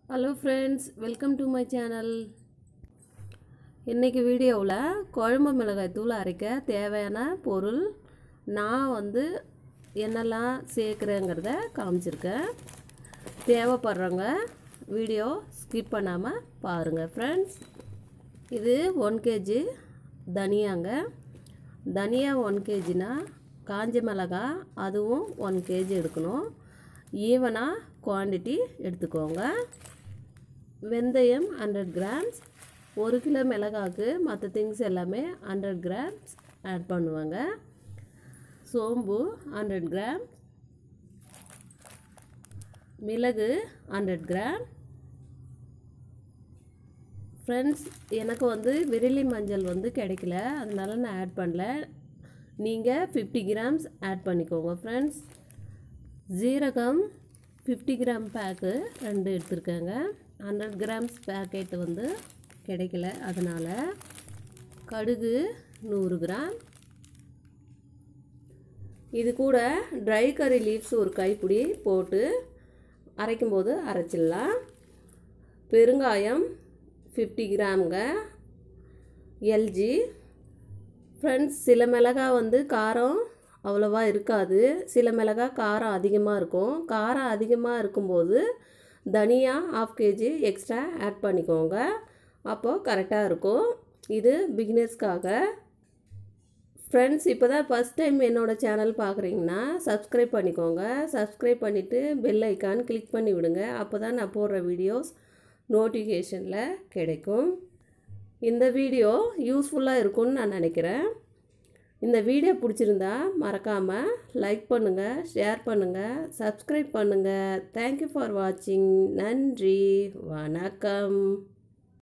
hello friends welcome to my channel இன்றைக்கி வீடியோவில் குழம்பு மிளகாய் தூள் அரைக்க தேவையான பொருள் நான் வந்து என்னெல்லாம் சேர்க்குறேங்கிறத காமிச்சிருக்கேன் தேவைப்படுறவங்க வீடியோ ஸ்கிப் பண்ணாமல் பாருங்கள் ஃப்ரெண்ட்ஸ் இது ஒன் கேஜி தனியாங்க தனியா ஒன் கேஜினா காஞ்ச மிளகா அதுவும் ஒன் கேஜி எடுக்கணும் ஈவனாக குவான்டிட்டி எடுத்துக்கோங்க வெந்தயம் ஹண்ட்ரட் கிராம்ஸ் ஒரு கிலோ மிளகாக்கு மற்ற திங்ஸ் எல்லாமே ஹண்ட்ரட் கிராம்ஸ் ஆட் பண்ணுவாங்க சோம்பு ஹண்ட்ரட் கிராம் மிளகு ஹண்ட்ரட் கிராம் ஃப்ரெண்ட்ஸ் எனக்கு வந்து விரலி மஞ்சள் வந்து கிடைக்கல அதனால நான் ஆட் பண்ணல நீங்கள் ஃபிஃப்டி கிராம்ஸ் ஆட் பண்ணிக்கோங்க ஃப்ரெண்ட்ஸ் ஜீரகம் ஃபிஃப்டி கிராம் பேக்கு ரெண்டு எடுத்துருக்கேங்க ஹண்ட்ரட் கிராம்ஸ் பேக்கெட் வந்து கிடைக்கல அதனால் கடுகு நூறு கிராம் இது கூட ட்ரை கறி லீவ்ஸ் ஒரு கைப்பிடி போட்டு அரைக்கும்போது அரைச்சிடலாம் பெருங்காயம் ஃபிஃப்டி கிராமுங்க எல்ஜி ஃப்ரெண்ட்ஸ் சில மிளகாய் வந்து காரம் அவ்வளோவா இருக்காது சில மிளகாய் காரம் அதிகமாக இருக்கும் காரம் அதிகமாக இருக்கும்போது தனியா ஆஃப் கேஜி எக்ஸ்ட்ரா ஆட் பண்ணிக்கோங்க அப்போது கரெக்டாக இருக்கும் இது பிகினர்ஸ்க்காக ஃப்ரெண்ட்ஸ் இப்போ தான் ஃபஸ்ட் டைம் என்னோடய சேனல் பார்க்குறீங்கன்னா சப்ஸ்கிரைப் பண்ணிக்கோங்க சப்ஸ்கிரைப் பண்ணிவிட்டு பெல் ஐக்கான் கிளிக் பண்ணி விடுங்க அப்போ தான் நான் போடுற வீடியோஸ் நோட்டிஃபிகேஷனில் கிடைக்கும் இந்த வீடியோ யூஸ்ஃபுல்லாக இருக்கும்னு நான் நினைக்கிறேன் இந்த வீடியோ பிடிச்சிருந்தா மறக்காமல் லைக் பண்ணுங்கள் ஷேர் பண்ணுங்கள் சப்ஸ்கிரைப் பண்ணுங்கள் தேங்க்யூ ஃபார் வாட்சிங் நன்றி வணக்கம்